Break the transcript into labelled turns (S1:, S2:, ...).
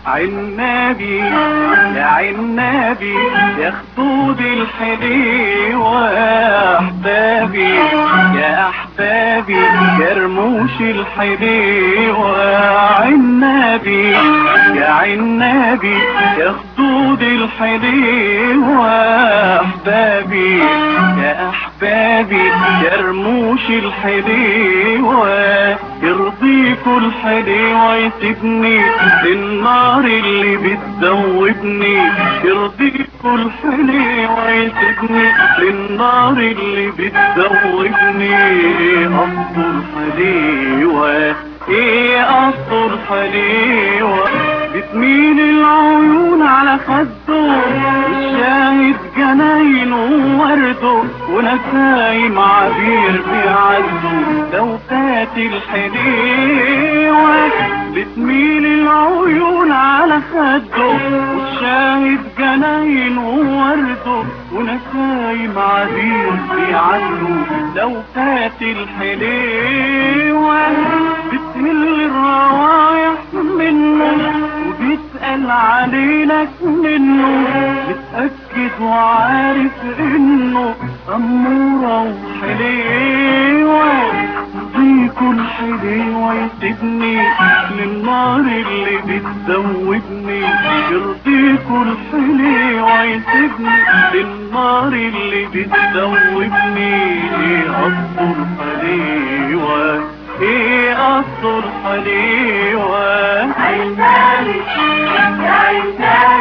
S1: عنابي يا عنابي يا خدود الحليوة يا أحبابي يا أحبابي يا رموش الحليوة عنابي يا عنابي يا خدود الحليوة يا أحبابي يا أحبابي يا رموش الحليوة يرضيكوا الحليوة يسيبني للنار اللي بتذوبني يرضيكوا الحليوة يسيبني للنار اللي بتذوبني قصد الحليوة ايه قصد الحليوة بتميل العيون على خده الشاهد جناين وورده ونسايم عبير بيعزه لو فات الحليوة بتميل العيون على خده والشاهد جناين وورده ونسايم عبير بيعزه لو فات الحليوة بتهل الروايح منه وبيسأل عليلك منه متأكد وعارف انه أمورة وحليوة يرضيكوا الحليوة يسيبني للنار اللي بتذوبني يرضيكوا الحليوة يسيبني للنار اللي بتذوبني قصر حليوة ايه قصر حليوة
S2: عنابي يا عنابي